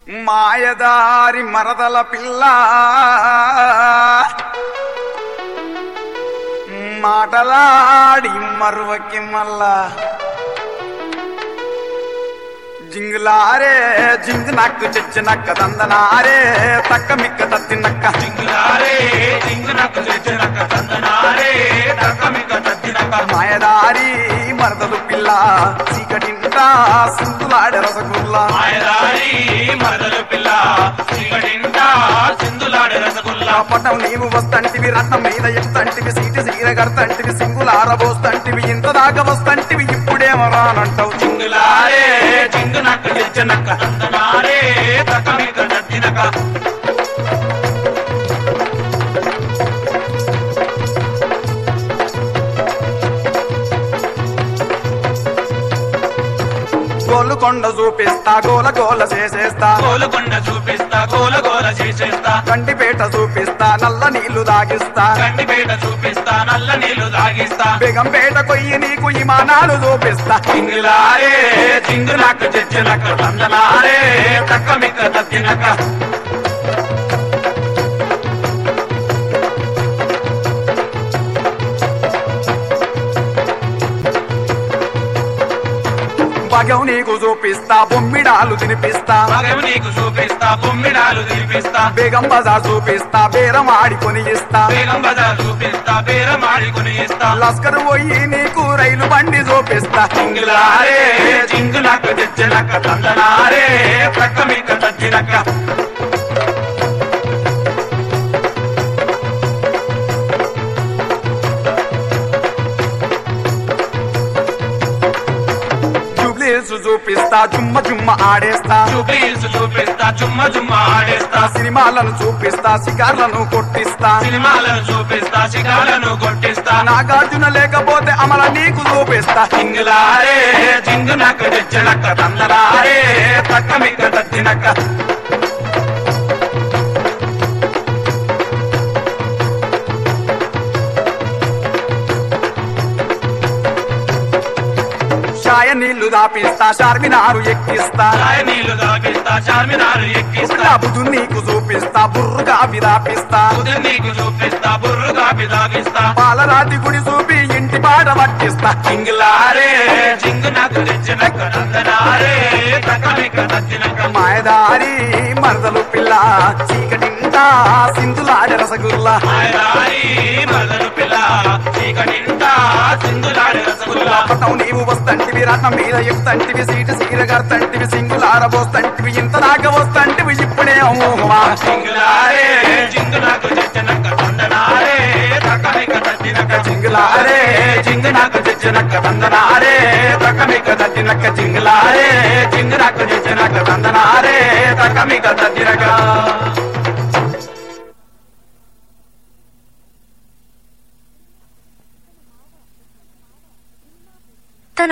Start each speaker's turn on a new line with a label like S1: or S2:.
S1: మాయదారి మరదల పిల్ల మాటలాడి మరువకి మల్లా జింగులారే జింగు నక్కు చెచ్చు నక్క దందనారే తక్క మిక్క తత్తి నక్క
S2: జింగులారే జింగునకు చెచ్చినక తందనారే తక్కమిక తత్తినక
S1: మాయదారి మరదలు పిల్ల చీకటింట సింధులాడే రసగుల్లా
S2: మాయదారి మరదలు పిల్ల చీకటింట సింధులాడే రసగుల్లా
S1: పట్టం నీవు వస్తంటివి రత్నం మీద ఎత్తంటివి సీటి సీర కడతంటివి సింగులారబోస్తంటివి ఇంత దాకా వస్తంటివి ఇప్పుడేమో రానంటావు
S2: జింగులారే జింగునకు చెచ్చినక తందనారే తక్కమిక తత్తినక
S1: గోలుకొండ చూపిస్తా గోల గోల చేసేస్తా
S2: గోలుకొండ చూపిస్తా గోల గోల చేసేస్తా
S1: కంటిపేట చూపిస్తా నల్ల నీళ్లు దాగిస్తా
S2: గండిపేట చూపిస్తా నల్ల నీళ్లు తాగిస్తా
S1: బేగంపేట కొయ్యి నీకు ఇమానాలు చూపిస్తా
S2: జింగులారే జింగునకు చెచ్చినక తందనారే తక్కమిక తత్తినక
S1: భగం నీకు చూపిస్తా బొమ్మిడాలు తినిపిస్తా
S2: మగం నీకు చూపిస్తా బొమ్మిడాలు తీపిస్తా
S1: బేగం బజార్ చూపిస్తా బేరం ఆడికొని ఇస్తా
S2: బేగం బజార్ చూపిస్తా బేరమాడుకుని ఇస్తా
S1: లస్కర్ పోయి నీకు రైలు బండి చూపిస్తా
S2: జింగులారే జింగునకు తెచ్చినక తందనారే తక్కమిక తచ్చినక
S1: జూబ్లీస్ చూపిస్తా జుమ్మ జుమ్మ ఆడేస్తా
S2: చూపిల్స్ చూపిస్తా చుమ్మ చుమ్మ ఆడేస్తా
S1: సినిమాలను చూపిస్తా షికార్లను కొట్టిస్తా
S2: సినిమాలను చూపిస్తా శిఖాలను కొట్టిస్తా
S1: నాగార్జున లేకపోతే అమల నీకు చూపిస్తా
S2: జింగులారే జింగునకు తెచ్చినక తందనారే తక్కమిక తచ్చినక
S1: షాయ నీళ్లు దాపిస్తా షార్మినారు ఎక్కిస్తా
S2: రాయ నీళ్లు దాపిస్తా చార్మినారు ఎక్కిస్తా
S1: బుధు నీకు చూపిస్తా బుర్రుగా విదాపిస్తా
S2: ఉదయం నీకు చూపిస్తా బుర్రుగా బిదాగిస్తా
S1: పాలరాతి గుడి చూపి ఇంటి పాట పట్టిస్తా
S2: జింగులారే జింగు నాకు తెచ్చినక నందనారే తక్కమిక తచ్చినక
S1: మాయదారి మరదలు పిల్ల చీకటింటా సింధులాడ రసగుల్లా
S2: మాయదారి మదను పిల్ల చీకటింటా సింధులాడే రసగుల్లా
S1: పట్టం నీవు వస్తంటివి రథం మీద ఎక్కుతంటివి సీటు సీర కడతంటివి సింగులారబోస్తంటివి ఇంత దాకా వస్తంటివి ఇప్పుడే ఊహమా
S2: జింగులారే జింగు నాకు తెచ్చినక నందనారే తక్కమిక తచ్చినక
S1: జింగులారే
S2: జింగు నాకు తెచ్చినక నందనారే తక్కమిక తచ్చినక జింగులారే జింగు నాకు తెచ్చినక నందనారే తక్కమిక తచ్చినక